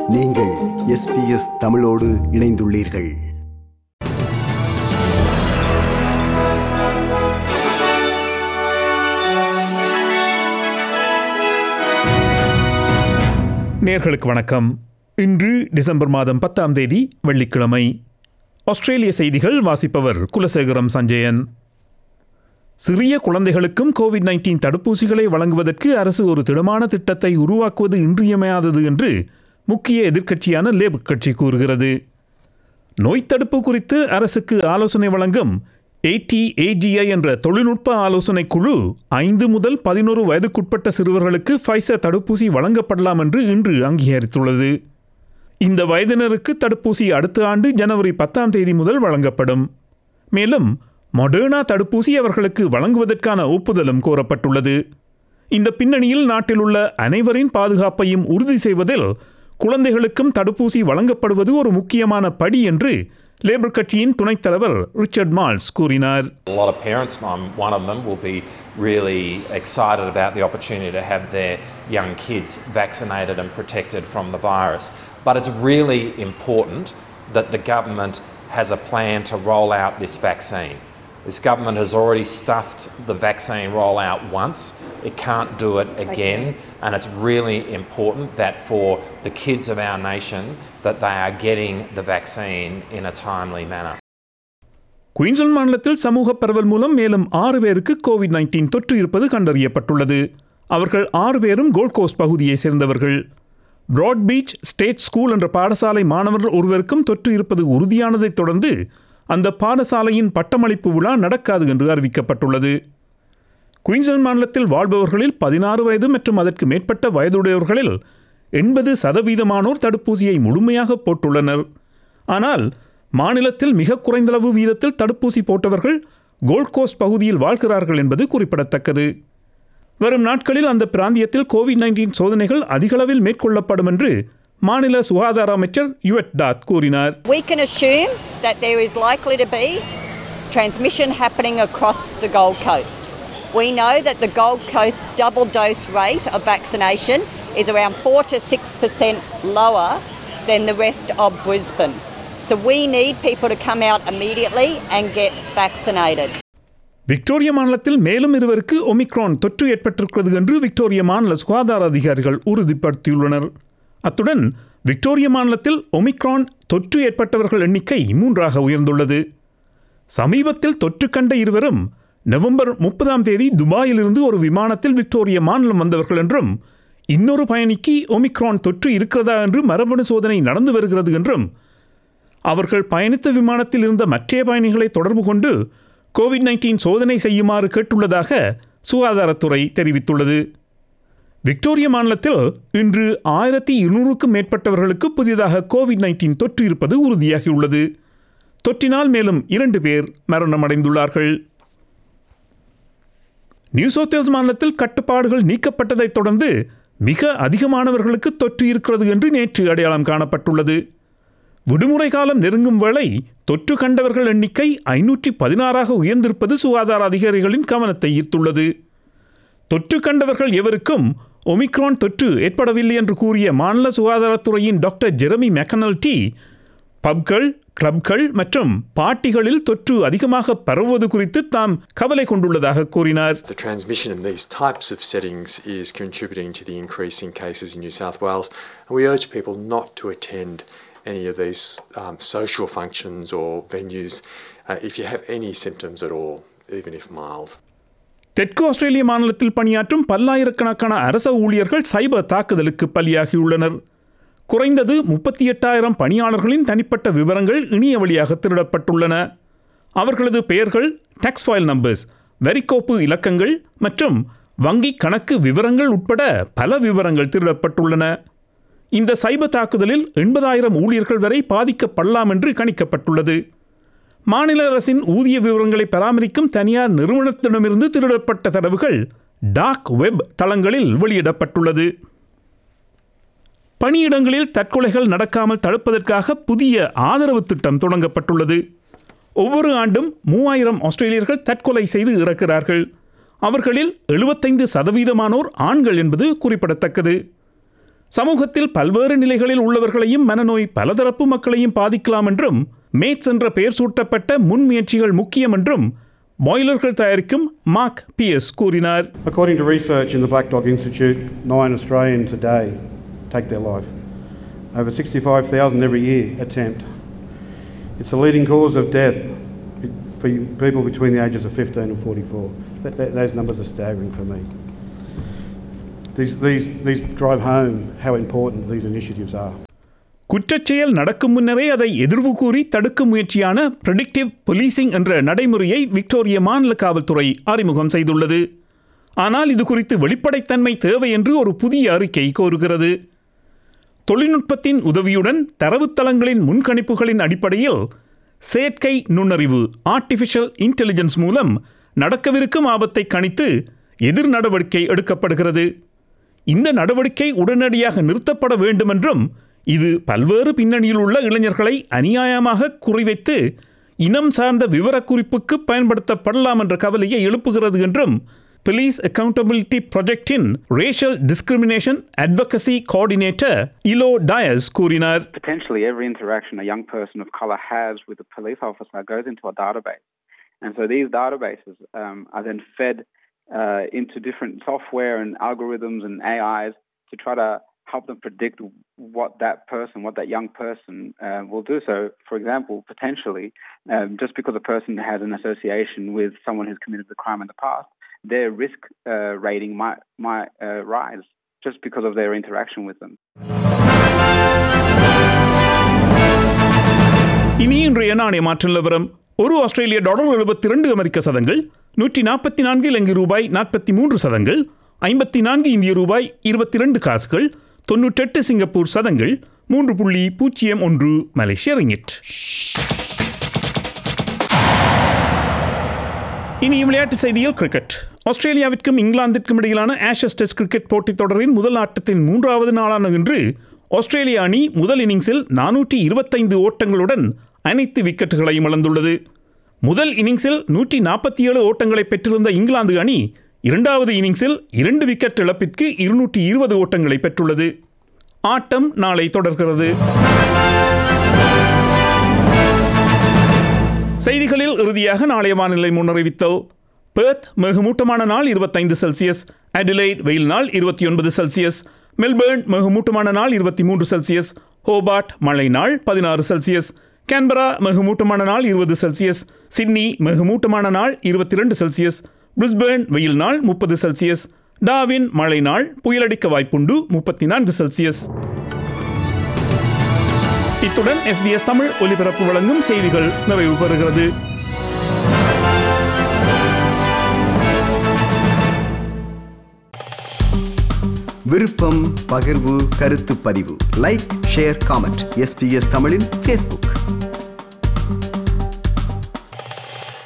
நீங்கள் எஸ்பிஎஸ் தமிழோடு இணைந்துள்ளீர்கள் நேர்களுக்கு வணக்கம் இன்று டிசம்பர் மாதம் பத்தாம் தேதி வெள்ளிக்கிழமை ஆஸ்திரேலிய செய்திகள் வாசிப்பவர் குலசேகரம் சஞ்சயன் சிறிய குழந்தைகளுக்கும் கோவிட் நைன்டீன் தடுப்பூசிகளை வழங்குவதற்கு அரசு ஒரு திடமான திட்டத்தை உருவாக்குவது இன்றியமையாதது என்று முக்கிய எதிர்க்கட்சியான லேபர் கட்சி கூறுகிறது நோய் தடுப்பு குறித்து அரசுக்கு ஆலோசனை வழங்கும் ஏடிஏஜிஐ என்ற தொழில்நுட்ப ஆலோசனை குழு ஐந்து முதல் பதினோரு வயதுக்குட்பட்ட சிறுவர்களுக்கு ஃபைசர் தடுப்பூசி வழங்கப்படலாம் என்று இன்று அங்கீகரித்துள்ளது இந்த வயதினருக்கு தடுப்பூசி அடுத்த ஆண்டு ஜனவரி பத்தாம் தேதி முதல் வழங்கப்படும் மேலும் மொடர்னா தடுப்பூசி அவர்களுக்கு வழங்குவதற்கான ஒப்புதலும் கோரப்பட்டுள்ளது இந்த பின்னணியில் நாட்டில் உள்ள அனைவரின் பாதுகாப்பையும் உறுதி செய்வதில் குழந்தைகளுக்கும் தடுப்பூசி வழங்கப்படுவது ஒரு முக்கியமான படி என்று லேபர் கட்சியின் துணைத் தலைவர் ரிச்சர்ட் மால்ஸ் கூறினார் A lot of parents, I'm one of them, will be really excited about the opportunity to have their young kids vaccinated and protected from the virus. But it's really important that the government has a plan to roll out this vaccine. This government has already stuffed the vaccine rollout once. It can't do it again. And it's really important that for the kids of our nation that they are getting the vaccine in a timely manner. Queensland மாநிலத்தில் சமூக பரவல் மூலம் மேலும் ஆறு பேருக்கு Covid nineteen தொற்று இருப்பது கண்டறியப்பட்டுள்ளது அவர்கள் ஆறு பேரும் கோல்ட் கோஸ்ட் பகுதியைச் சேர்ந்தவர்கள் பிராட் பீச் ஸ்டேட் ஸ்கூல் என்ற பாடசாலை மாணவர் ஒருவருக்கும் தொற்று இருப்பது உறுதியானதைத் தொடர்ந்து அந்த பாடசாலையின் பட்டமளிப்பு விழா நடக்காது என்று அறிவிக்கப்பட்டுள்ளது குயின்ஸ்லாந்து மாநிலத்தில் வாழ்பவர்களில் பதினாறு வயது மற்றும் அதற்கு மேற்பட்ட வயதுடையவர்களில் எண்பது சதவீதமானோர் தடுப்பூசியை முழுமையாக போட்டுள்ளனர் ஆனால் மாநிலத்தில் மிக குறைந்தளவு வீதத்தில் தடுப்பூசி போட்டவர்கள் கோல்ட் கோஸ்ட் பகுதியில் வாழ்கிறார்கள் என்பது குறிப்பிடத்தக்கது வரும் நாட்களில் அந்த பிராந்தியத்தில் கோவிட் நைன்டீன் சோதனைகள் அதிகளவில் மேற்கொள்ளப்படும் என்று மாநில சுகாதார அமைச்சர் யுவட் டாத் கூறினார் We can assume that there is likely to be transmission happening across the Gold Coast. We know that the Gold Coast double dose rate of vaccination is around 4 to 6% lower than the rest of Brisbane. So we need people to come out immediately and get vaccinated. Victoria மாநிலத்தில் மேலும் இருவருக்கு omicron தொற்று ஏற்பட்டிருக்கிறது என்று Victoria மாநில சுகாதார அதிகாரிகள் உறுதிப்படுத்தியுள்ளனர் அத்துடன் விக்டோரியா மாநிலத்தில் ஒமிக்ரான் தொற்று ஏற்பட்டவர்கள் எண்ணிக்கை மூன்றாக உயர்ந்துள்ளது சமீபத்தில் தொற்று கண்ட இருவரும் நவம்பர் முப்பதாம் தேதி துபாயிலிருந்து ஒரு விமானத்தில் விக்டோரியா மாநிலம் வந்தவர்கள் என்றும் இன்னொரு பயணிக்கு ஒமிக்ரான் தொற்று இருக்கிறதா என்று மரபணு சோதனை நடந்து வருகிறது என்றும் அவர்கள் பயணித்த விமானத்தில் இருந்த மற்றைய பயணிகளை தொடர்பு கொண்டு கோவிட் நைன்டீன் சோதனை செய்யுமாறு கேட்டுள்ளதாக சுகாதாரத்துறை தெரிவித்துள்ளது விக்டோரியா மாநிலத்தில் இன்று ஆயிரத்தி இருநூறுக்கும் மேற்பட்டவர்களுக்கு புதிதாக கோவிட் நைன்டீன் தொற்று இருப்பது உறுதியாகியுள்ளது தொற்றினால் மேலும் இரண்டு பேர் மரணமடைந்துள்ளார்கள் நியூ சவுத் வேல்ஸ் மாநிலத்தில் கட்டுப்பாடுகள் நீக்கப்பட்டதைத் தொடர்ந்து மிக அதிகமானவர்களுக்கு தொற்று இருக்கிறது என்று நேற்று அடையாளம் காணப்பட்டுள்ளது விடுமுறை காலம் நெருங்கும் வேளை தொற்று கண்டவர்கள் எண்ணிக்கை ஐநூற்றி பதினாறாக உயர்ந்திருப்பது சுகாதார அதிகாரிகளின் கவனத்தை ஈர்த்துள்ளது தொற்று கண்டவர்கள் எவருக்கும் ஒமிக்ரான் தொற்று ஏற்படவில்லை என்று கூறிய மாநில சுகாதாரத்துறையின் டாக்டர் ஜெரமி மெக்கனல் டி பப்கள் கிளப்கள் மற்றும் பார்ட்டிகளில் தொற்று அதிகமாக பரவுவது குறித்து தாம் கவலை கொண்டுள்ளதாக கூறினார் The transmission in these types of settings is contributing to the increase in cases in New South Wales, and we urge people not to attend any of these um, social functions or venues uh, if you have any symptoms at all, even if mild. தெற்கு ஆஸ்திரேலிய மாநிலத்தில் பணியாற்றும் பல்லாயிரக்கணக்கான அரச ஊழியர்கள் சைபர் தாக்குதலுக்கு பலியாகியுள்ளனர் குறைந்தது முப்பத்தி எட்டாயிரம் பணியாளர்களின் தனிப்பட்ட விவரங்கள் இணைய வழியாக திருடப்பட்டுள்ளன அவர்களது பெயர்கள் டாக்ஸ் ஃபைல் நம்பர்ஸ் வரிக்கோப்பு இலக்கங்கள் மற்றும் வங்கி கணக்கு விவரங்கள் உட்பட பல விவரங்கள் திருடப்பட்டுள்ளன இந்த சைபர் தாக்குதலில் எண்பதாயிரம் ஊழியர்கள் வரை பாதிக்கப்படலாம் என்று கணிக்கப்பட்டுள்ளது மாநில அரசின் ஊதிய விவரங்களை பராமரிக்கும் தனியார் நிறுவனத்திடமிருந்து திருடப்பட்ட தரவுகள் டார்க் வெப் தளங்களில் வெளியிடப்பட்டுள்ளது பணியிடங்களில் தற்கொலைகள் நடக்காமல் தடுப்பதற்காக புதிய ஆதரவு திட்டம் தொடங்கப்பட்டுள்ளது ஒவ்வொரு ஆண்டும் மூவாயிரம் ஆஸ்திரேலியர்கள் தற்கொலை செய்து இறக்கிறார்கள் அவர்களில் எழுபத்தைந்து சதவீதமானோர் ஆண்கள் என்பது குறிப்பிடத்தக்கது சமூகத்தில் பல்வேறு நிலைகளில் உள்ளவர்களையும் மனநோய் பலதரப்பு மக்களையும் பாதிக்கலாம் என்றும் மேட்ஸ் என்ற பெயர் சூட்டப்பட்ட முன்முயற்சிகள் முக்கியம் என்றும் பாய்லர்கள் தயாரிக்கும் மார்க் பிஎஸ் கூறினார் According to research in the Black Dog Institute, nine Australians a day take their life. Over 65,000 every year attempt. It's the leading cause of death for people between the ages of 15 and 44. That, that, those numbers are staggering for me. These, these, these drive home how important these initiatives are. குற்றச்செயல் நடக்கும் முன்னரே அதை எதிர்வு கூறி தடுக்கும் முயற்சியான predictive policing என்ற நடைமுறையை Victoria மாநில காவல்துறை அறிமுகம் செய்துள்ளது ஆனால் இது குறித்து வெளிப்படைத்தன்மை தேவை என்று ஒரு புதிய அறிக்கை கோருகிறது தொழில்நுட்பத்தின் உதவியுடன் தரவுத்தளங்களின் முன்கணிப்புகளின் அடிப்படையில் செயற்கை நுண்ணறிவு ஆர்டிஃபிஷியல் இன்டெலிஜென்ஸ் மூலம் நடக்கவிருக்கும் ஆபத்தை கணித்து எதிர் நடவடிக்கை எடுக்கப்படுகிறது இந்த நடவடிக்கை உடனடியாக நிறுத்தப்பட வேண்டுமென்றும் இது பல்வேறு பின்னணியில் உள்ள இளைஞர்களை அநியாயமாக குறிவைத்து இனம் சார்ந்த விவரக்குறிப்புக்கு பயன்படுத்தப்படலாம் என்ற கவலையை எழுப்புகிறது என்றும் police accountability ப்ராஜெக்டின் racial discrimination advocacy coordinator Ilo Diaz கூறினார் potentially every interaction a young person of color has with a police officer goes into a database. And so these databases um, are then fed uh, into different software and algorithms and AIs to try to help them predict what that person, what that young person uh, will do. So, for example, potentially, um, just because a person has an association with someone who's committed the crime in the past, their risk uh, rating might might uh, rise just because of their interaction with them. இனி இன்றைய நாணய மாற்ற நிலவரம் ஒரு ஆஸ்திரேலிய dollar எழுபத்தி ரெண்டு அமெரிக்க சதங்கள் நூற்றி நாற்பத்தி நான்கு இலங்கை ரூபாய் நாற்பத்தி மூன்று சதங்கள் ஐம்பத்தி நான்கு இந்திய ரூபாய் இருபத்தி ரெண்டு காசுகள் தொன்னூற்றெட்டு சிங்கப்பூர் சதங்கள் மூன்று புள்ளி பூஜ்ஜியம் ஒன்று மலேசிய ரிங்கிட் இனி விளையாட்டு செய்தியில் கிரிக்கெட் ஆஸ்திரேலியாவிற்கும் இங்கிலாந்திற்கும் இடையிலான ஆஷஸ் டெஸ்ட் கிரிக்கெட் போட்டித் தொடரின் முதல் ஆட்டத்தின் மூன்றாவது நாளான இன்று ஆஸ்திரேலிய அணி முதல் இன்னிங்ஸில் நானூற்றி இருபத்தைந்து ஓட்டங்களுடன் அனைத்து விக்கெட்டுகளையும் இழந்துள்ளது முதல் இன்னிங்ஸில் நூற்றி நாற்பத்தி ஏழு ஓட்டங்களை பெற்றிருந்த இங்கிலாந்து அணி இரண்டாவது இன்னிங்ஸில் இரண்டு விக்கெட் இழப்பிற்கு இருநூற்றி இருபது ஓட்டங்களை பெற்றுள்ளது ஆட்டம் நாளை தொடர்கிறது செய்திகளில் இறுதியாக நாளைய வானிலை முன்னறிவித்தல் பெர்த் மிகுமூட்டமான நாள் இருபத்தைந்து செல்சியஸ் அடிலைட் வெயில் நாள் இருபத்தி ஒன்பது செல்சியஸ் மெல்பேர்ன் மிகுமூட்டமான நாள் இருபத்தி மூன்று செல்சியஸ் ஹோபார்ட் மழை நாள் பதினாறு செல்சியஸ் கேன்பரா மிகுமூட்டமான நாள் இருபது செல்சியஸ் சிட்னி மிகுமூட்டமான நாள் இருபத்தி ரெண்டு செல்சியஸ் பிரிஸ்பேர்ன் வெயில் நாள் முப்பது செல்சியஸ் டாவின் மழை நாள் புயலடிக்க வாய்ப்புண்டு முப்பத்தி நான்கு செல்சியஸ் இத்துடன் எஸ்பிஎஸ் தமிழ் ஒலிபரப்பு வழங்கும் செய்திகள் நிறைவு பெறுகிறது விருப்பம் பகிர்வு கருத்து பதிவு லைக் ஷேர் காமெண்ட் எஸ்பிஎஸ் தமிழின் ஃபேஸ்புக்